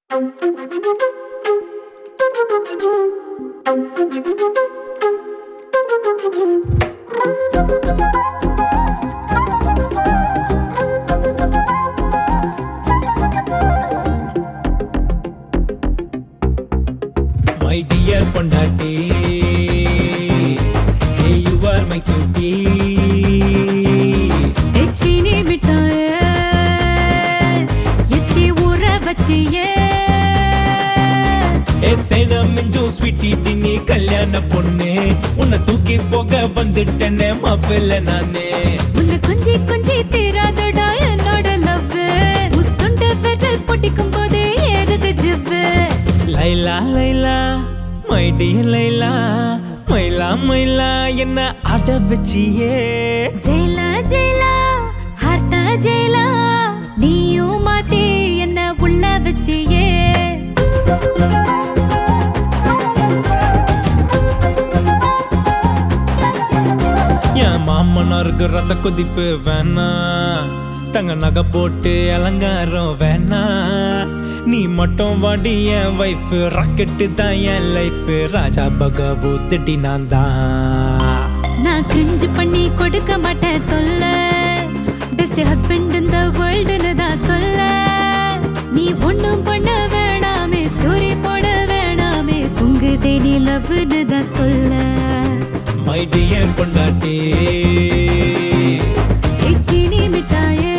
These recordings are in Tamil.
மை டியர் பொண்டாட்டி hey you are my cutie எச்சினி மிட்டாய எச்சி ஊற வச்சியே ஏ தேனம் மிஞ்சும் ஸ்வீட்டி நீ கல்யாண பொண்ணு உன்னை தூக்கி போக வந்துட்டேனே மாப்பிள்ள நானே உன்னை கொஞ்சி கொஞ்சி தீராதடா என்னோட லவ் உசுண்ட விரல் பொட்டிக்கும் போதே ஏறுது ஜிவ்வு லைலா லைலா மை டியர் லைலா மயிலா மயிலா என்ன ஆட வச்சியே ஜெயிலா ஜெயிலா ஹார்ட்டா ஜெயிலா நீயும் மாத்தி என்ன உள்ள வச்சியே என் மாமனாருக்கு ரத்த கொதிப்பு வேணா தங்க நகை போட்டு அலங்காரம் வேணா நீ மட்டும் வாடி என் வைஃப் ராக்கெட்டு தான் என் லைஃப் ராஜா பகவூத்துடி நான் தான் நான் கிரிஞ்சு பண்ணி கொடுக்க மாட்டேன் தொல்ல பெஸ்ட் ஹஸ்பண்ட் இந்த வேர்ல்டுன்னு தான் சொல்ல நீ ஒண்ணும் பண்ண வேணாமே ஸ்டோரி போட வேணாமே உங்க தேனி லவ்னு தான் சொல்ல மை டியர் பொண்டாட்டி சீனி மிட்டாயே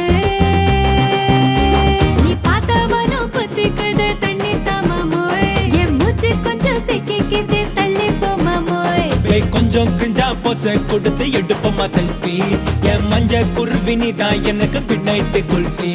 நீ பார்த்த மனம் பத்திக்குது தண்ணி தாமமோய் என் மூச்சு கொஞ்சம் சிக்கிக்கிது தள்ளி போமாமோய் பேய் கொஞ்சம் கிஞ்சா போச கொடுத்து எடுப்போமா செல்ஃபி என் மஞ்ச குருவி நீ தான் எனக்கு பின்னாயிட்டு குல்ஃபி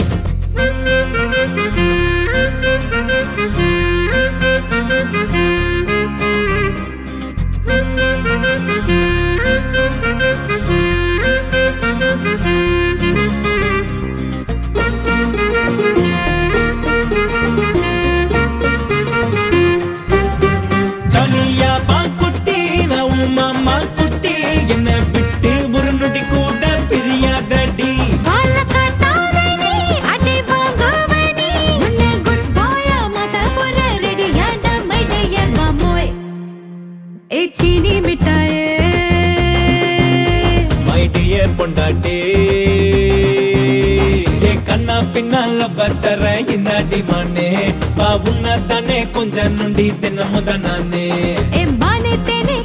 ஜாலியா பாக்குட்டி நான் உன் மாமா குட்டி என்ன விட்டு ஒரு நொடி கூட பிரியாதடி வாழ காட்டாத நீ அடி வாங்குவ நீ உன்னை குட் பாயா மாத்த போற ரெடியாடா மை டியர் மாமோய் ஏ சீனி மிட்டாயே மை டியர் பொண்டாட்டி ஏ கண்ணா பின்னால பத்தர இந்த அடிமானே வா உன்ன தானே கொஞ்சம் நொண்டி தினமுத நானே ஏ மானே தேனே